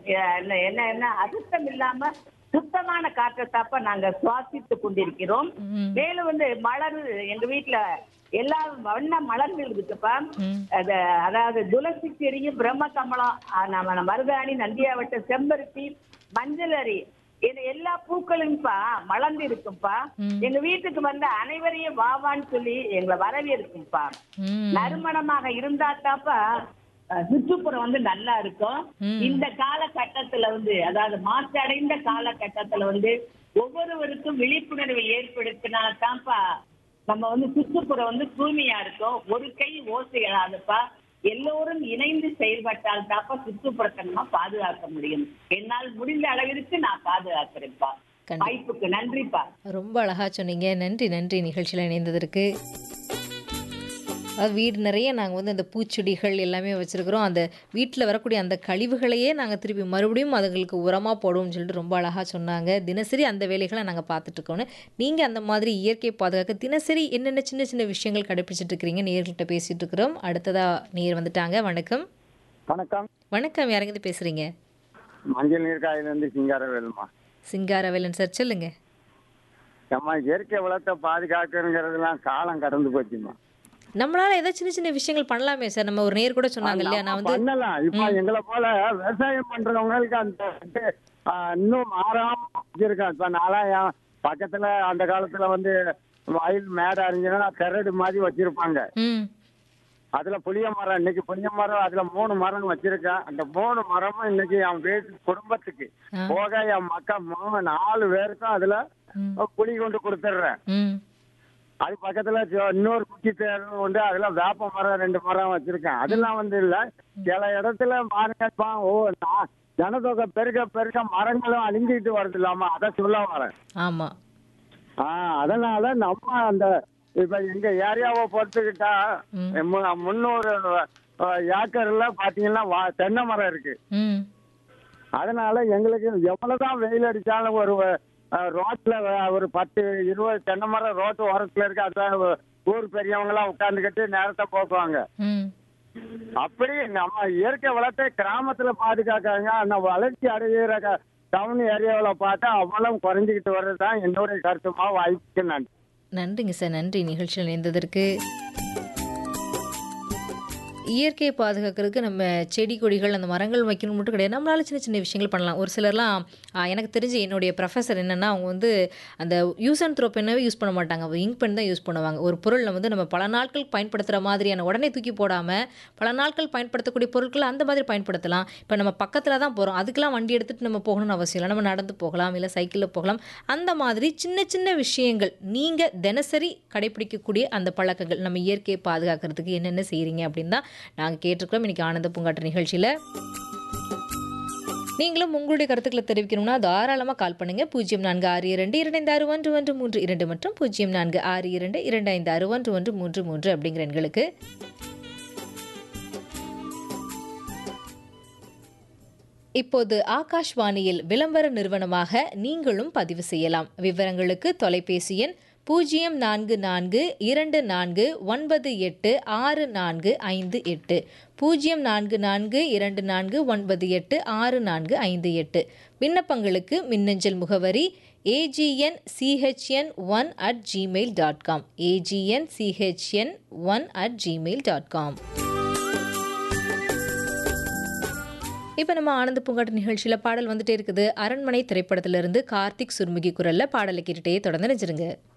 என்ன என்ன என்ன அசுத்தம் இல்லாம சுத்தமான காற்றை தாப்ப நாங்க சுவாசித்து கொண்டிருக்கிறோம் ம். மேலும் வந்து மலர் எங்க வீட்டுல எல்லா வண்ண மலர்கள் இருக்குப்பா ம். அது அதாவது துளசி செடியும் பிரம்ம கமலம் ஆ, நம்ம மருதாணி நந்தியாவட்ட செம்பருத்தி மஞ்சள் அரி இது எல்லா பூக்களும்ப்பா மலர்ந்து இருக்கும்பா ம். எங்க வீட்டுக்கு வந்த அனைவரையும் வாவான்னு சொல்லி எங்களை வரவேற்கும்பா ம். நறுமணமாக இருந்தா தாப்பா அஹ், சுற்றுப்புறம் வந்து நல்லா இருக்கும் ம். இந்த காலகட்டத்துல வந்து அதாவது மாற்றடைந்த காலகட்டத்துல வந்து ஒவ்வொருவருக்கும் விழிப்புணர்வை ஏற்படுத்தினா தான்ப்பா நம்ம வந்து சுற்றுப்புறம் வந்து தூய்மையா இருக்கும் ஒரு கை ஓசை எழாதுப்பா எல்லோரும் இணைந்து செயல்பட்டால் தாப்பா சுற்றுப்புறத்தை நம்ம பாதுகாக்க முடியும் என்னால் முடிந்த அளவிற்கு நான் பாதுகாக்கிறேன்ப்பா கண்டிப்பா. வாய்ப்புக்கு நன்றிப்பா ரொம்ப அழகா சொன்னீங்க நன்றி நன்றி நிகழ்ச்சியில் இணைந்ததற்கு அதாவது வீடு நிறைய நாங்கள் வந்து அந்த பூச்செடிகள் எல்லாமே வச்சுருக்குறோம் அந்த வீட்டில் வரக்கூடிய அந்த கழிவுகளையே நாங்கள் திருப்பி மறுபடியும் அதுங்களுக்கு உரமாக போடுவோம்னு சொல்லிட்டு ரொம்ப அழகாக சொன்னாங்க தினசரி அந்த வேலைகளை நாங்கள் பார்த்துட்ருக்கோன்னு நீங்கள் அந்த மாதிரி இயற்கையை பாதுகாக்க தினசரி என்னென்ன சின்ன சின்ன விஷயங்கள் கடைப்பிடிச்சிட்டு இருக்கிறீங்க நேர்கிட்ட பேசிகிட்டு இருக்கிறோம் அடுத்ததாக நேர் வந்துட்டாங்க வணக்கம் வணக்கம் வணக்கம் யாருங்க பேசுகிறீங்க மஞ்சள் நீர்க்காயிலிருந்து சிங்காரவேலுமா சிங்காரவேலன் சார் சொல்லுங்க நம்ம இயற்கை வளத்தை பாதுகாக்கிறதுலாம் காலம் கடந்து போச்சுமா நம்மளால ஏதோ சின்ன சின்ன விஷயங்கள் பண்ணலாமே சார் நம்ம ஒரு நேர் கூட சொன்னாங்க இல்லையா நான் வந்து பண்ணலாம் இப்ப எங்களை போல விவசாயம் பண்றவங்களுக்கு அந்த இது, ஆ, இன்னும் மாறாம வச்சிருக்கேன் இப்ப நான்லாம் என் பக்கத்துல அந்த காலத்துல வந்து வயல் மேடை அறிஞ்சுன்னா கரடு மாதிரி வச்சிருப்பாங்க ம் அதுல புளிய மரம் இன்னைக்கு புளிய மரம் அதுல மூணு மரம் வச்சிருக்கேன் அந்த மூணு மரமும் இன்னைக்கு என் வீட்டு குடும்பத்துக்கு ஆ. போக என் மக்கள் மூணு நாலு பேருக்கும் அதுல ம். புளி கொண்டு கொடுத்துட்றேன் ம் அது பக்கத்துல ஜோ- இன்னொரு குச்சி தேர்வு உண்டு அதுல வேப்ப மரம் ரெண்டு மரம் வச்சிருக்கேன் அதெல்லாம் வந்து இல்ல சில இடத்துல பாருங்கப்பா ஓ நான் ஜனத்தொகை பெருக பெருக மரங்களும் அழிஞ்சிட்டு வருது இல்லாம அதை சொல்ல வரேன் ஆமா ஆஹ் அதனால நம்ம அந்த இப்ப எங்க ஏரியாவை பொறுத்துக்கிட்டா ம். மு- முந்நூறு அஹ், ஏக்கர்ல பாத்தீங்கன்னா வா- தென்னை மரம் இருக்கு ம் அதனால எங்களுக்கு எவ்வளவுதான் வெயில் அடிச்சாலும் ஒரு அஹ், ரோட்ல வ- ஒரு பத்து இருபது தென்னை மரம் ரோட்டு ஓரத்துல இருக்கு அதான் ஊ- ஊர் பெரியவங்க எல்லாம் உட்கார்ந்துக்கிட்டு நேரத்தை போக்குவாங்க ம் அப்படி நம்ம இயற்கை வளத்தை கிராமத்துல பாதுகாக்காங்க அந்த வளர்ச்சி அடைகிற க- டவுன் ஏரியாவில் பார்த்தா அவ்வளவு குறைஞ்சிக்கிட்டு வர்றது தான் என்னுடைய கருத்துமா வாய்ப்புக்கு நன்றி நன்றிங்க சார் நன்றி நிகழ்ச்சியில் இணைந்ததற்கு இயற்கையை பாதுகாக்கிறதுக்கு நம்ம செடி கொடிகள் அந்த மரங்கள் வைக்கணும் மட்டும் கிடையாது நம்மளால சின்ன சின்ன விஷயங்கள் பண்ணலாம் ஒரு சிலர்லாம் ஆ, எனக்கு தெரிஞ்சு என்னுடைய ப்ரொஃபஸர் என்னென்னா அவங்க வந்து அந்த யூஸ் அண்ட் த்ரோ பெண்ணவே யூஸ் பண்ண மாட்டாங்க இங்க் பென் தான் யூஸ் பண்ணுவாங்க ஒரு பொருளில் வந்து நம்ம பல நாட்கள் பயன்படுத்துகிற மாதிரியான உடனே தூக்கி போடாமல் பல நாட்கள் பயன்படுத்தக்கூடிய பொருட்களை அந்த மாதிரி பயன்படுத்தலாம் இப்போ நம்ம பக்கத்தில் தான் போகிறோம் அதுக்கெல்லாம் வண்டி எடுத்துகிட்டு நம்ம போகணும்னு அவசியம் இல்லை நம்ம நடந்து போகலாம் இல்லை சைக்கிளில் போகலாம் அந்த மாதிரி சின்ன சின்ன விஷயங்கள் நீங்கள் தினசரி கடைபிடிக்கக்கூடிய அந்த பழக்கங்கள் நம்ம இயற்கையை பாதுகாக்கிறதுக்கு என்னென்ன செய்கிறீங்க அப்படின்னு தான் நாங்கள் கேட்டிருக்கிறோம் இன்றைக்கி ஆனந்த பூங்காற்று நிகழ்ச்சியில் நீங்களும் உங்களுடைய கருத்துக்களை தெரிவிக்கணும்னா தாராளமாக கால் பண்ணுங்கள் பூஜ்ஜியம் நான்கு ஆறு இரண்டு இரண்டு ஆறு ஒன்று ஒன்று மூன்று இரண்டு மற்றும் பூஜ்ஜியம் நான்கு ஆறு இரண்டு இரண்டு ஐந்து ஆறு ஒன்று ஒன்று மூன்று மூன்று அப்படிங்கிற எண்களுக்கு இப்போது ஆகாஷ்வாணியில் விளம்பர நிறுவனமாக நீங்களும் பதிவு செய்யலாம் விவரங்களுக்கு தொலைபேசி எண் பூஜ்ஜியம் நான்கு நான்கு இரண்டு நான்கு ஒன்பது எட்டு ஆறு நான்கு ஐந்து எட்டு பூஜ்ஜியம் நான்கு நான்கு இரண்டு நான்கு ஒன்பது எட்டு ஆறு நான்கு ஐந்து எட்டு விண்ணப்பங்களுக்கு மின்னஞ்சல் முகவரி AGN CHN one at Gmail dot com AGN CHN one at Gmail dot com இப்போ நம்ம ஆனந்த பூங்காட்டு நிகழ்ச்சியில் பாடல் வந்துட்டே இருக்குது அரண்மனை திரைப்படத்திலிருந்து கார்த்திக் சுர்முகி குரல்ல பாடலை கேட்டுட்டே தொடர்ந்து நினைச்சிருங்க